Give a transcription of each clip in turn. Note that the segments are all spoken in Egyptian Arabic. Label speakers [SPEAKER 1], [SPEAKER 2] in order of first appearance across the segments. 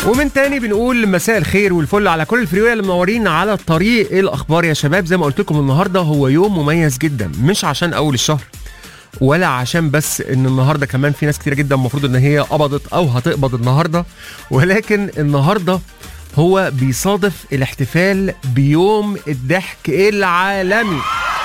[SPEAKER 1] ومن تاني بنقول مساء الخير والفل على كل الفريوية اللي منورين على الطريق ايه الاخبار يا شباب زي ما قلت لكم النهارده هو يوم مميز جدا مش عشان اول الشهر ولا عشان بس ان النهارده كمان في ناس كتير جدا المفروض ان هي قبضت او هتقبض النهارده ولكن النهارده هو بيصادف الاحتفال بيوم الضحك العالمي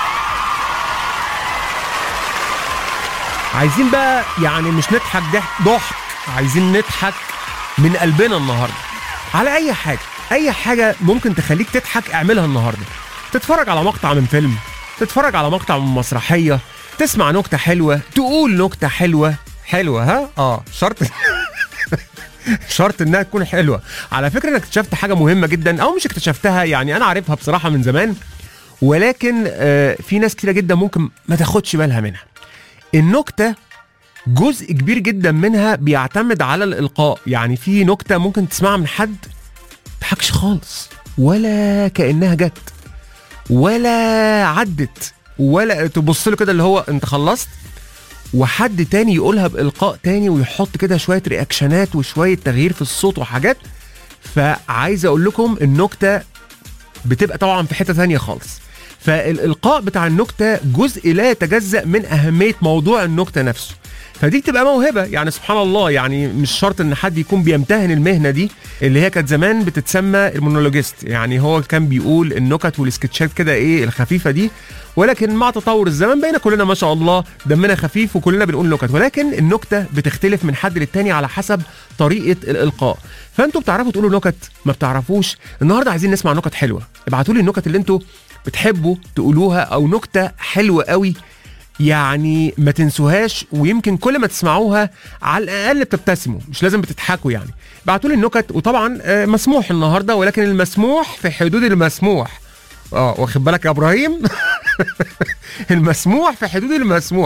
[SPEAKER 1] عايزين بقى يعني مش نضحك ضحك ضحك عايزين نضحك من قلبنا النهارده على اي حاجه اي حاجه ممكن تخليك تضحك اعملها النهارده تتفرج على مقطع من فيلم تتفرج على مقطع من مسرحيه تسمع نكته حلوه تقول نكته حلوه حلوه ها اه شرط شرط انها تكون حلوه على فكره انا اكتشفت حاجه مهمه جدا او مش اكتشفتها يعني انا عارفها بصراحه من زمان ولكن آه في ناس كتيره جدا ممكن ما تاخدش بالها منها النكته جزء كبير جدا منها بيعتمد على الالقاء يعني في نكته ممكن تسمعها من حد تضحكش خالص ولا كانها جت ولا عدت ولا تبص له كده اللي هو انت خلصت وحد تاني يقولها بالقاء تاني ويحط كده شويه رياكشنات وشويه تغيير في الصوت وحاجات فعايز اقول لكم النكته بتبقى طبعا في حته تانية خالص فالالقاء بتاع النكته جزء لا يتجزا من اهميه موضوع النكته نفسه فدي بتبقى موهبه يعني سبحان الله يعني مش شرط ان حد يكون بيمتهن المهنه دي اللي هي كانت زمان بتتسمى المونولوجيست يعني هو كان بيقول النكت والسكتشات كده ايه الخفيفه دي ولكن مع تطور الزمن بقينا كلنا ما شاء الله دمنا خفيف وكلنا بنقول نكت ولكن النكته بتختلف من حد للتاني على حسب طريقه الالقاء فانتوا بتعرفوا تقولوا نكت ما بتعرفوش النهارده عايزين نسمع نكت حلوه ابعتوا لي النكت اللي انتوا بتحبوا تقولوها او نكته حلوه قوي يعني ما تنسوهاش ويمكن كل ما تسمعوها على الاقل بتبتسموا مش لازم بتضحكوا يعني ابعتوا لي النكت وطبعا آه، مسموح النهارده ولكن المسموح في حدود المسموح اه واخد بالك يا ابراهيم المسموح في حدود المسموح